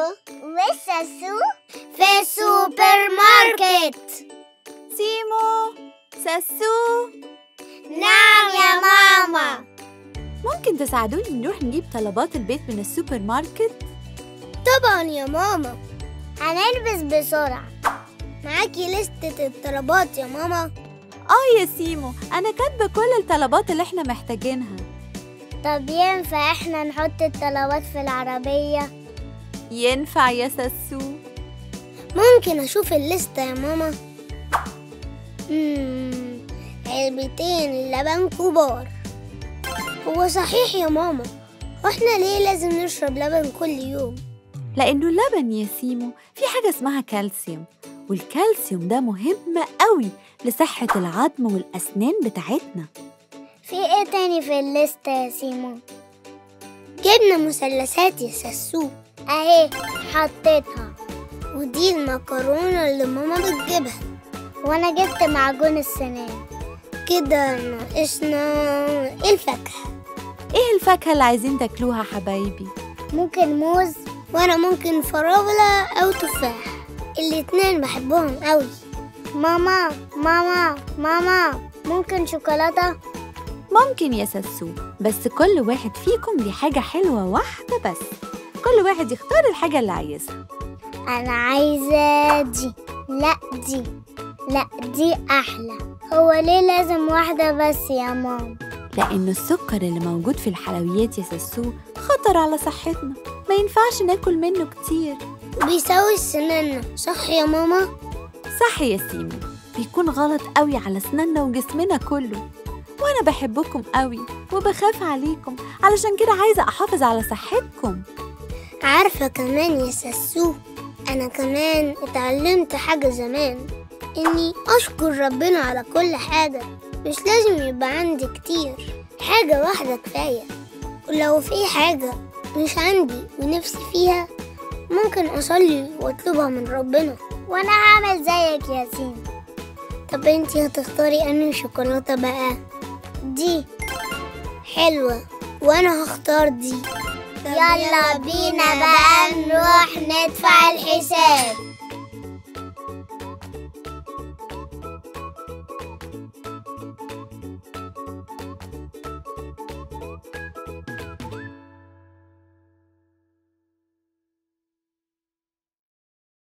وساسو في السوبر ماركت سيمو ساسو نعم يا ماما ممكن تساعدوني نروح نجيب طلبات البيت من السوبر ماركت؟ طبعا يا ماما هنلبس بسرعة معاكي لستة الطلبات يا ماما آه يا سيمو أنا كاتبة كل الطلبات اللي إحنا محتاجينها طب ينفع احنا نحط الطلبات في العربية ينفع يا ساسو ممكن اشوف الليستة يا ماما مم، علبتين لبن كبار هو صحيح يا ماما واحنا ليه لازم نشرب لبن كل يوم لأنه اللبن يا سيمو في حاجة اسمها كالسيوم والكالسيوم ده مهم قوي لصحة العظم والأسنان بتاعتنا في ايه تاني في الليستة يا سيمو جبنا مثلثات يا ساسو اهي حطيتها ودي المكرونة اللي ماما بتجيبها وانا جبت معجون السنان كده ناقصنا الفاكهة إيه الفاكهة اللي عايزين تاكلوها حبايبي؟ ممكن موز وانا ممكن فراولة او تفاح الاتنين بحبهم قوي ماما ماما ماما ممكن شوكولاتة ممكن يا ساسو بس كل واحد فيكم ليه حاجة حلوة واحدة بس كل واحد يختار الحاجة اللي عايزها انا عايزة دي لا دي لا دي احلى هو ليه لازم واحدة بس يا ماما لأن السكر اللي موجود في الحلويات يا ساسو خطر على صحتنا ما ينفعش ناكل منه كتير بيسوي سنانا صح يا ماما صح يا سيمو بيكون غلط قوي على سناننا وجسمنا كله وأنا بحبكم قوي وبخاف عليكم علشان كده عايزة أحافظ على صحتكم عارفة كمان يا ساسو أنا كمان اتعلمت حاجة زمان إني أشكر ربنا على كل حاجة مش لازم يبقى عندي كتير حاجة واحدة كفاية ولو في حاجة مش عندي ونفسي فيها ممكن أصلي وأطلبها من ربنا وأنا هعمل زيك يا سين طب انتي هتختاري أنهي شوكولاتة بقى دي حلوة وأنا هختار دي يلا بينا بقى نروح ندفع الحساب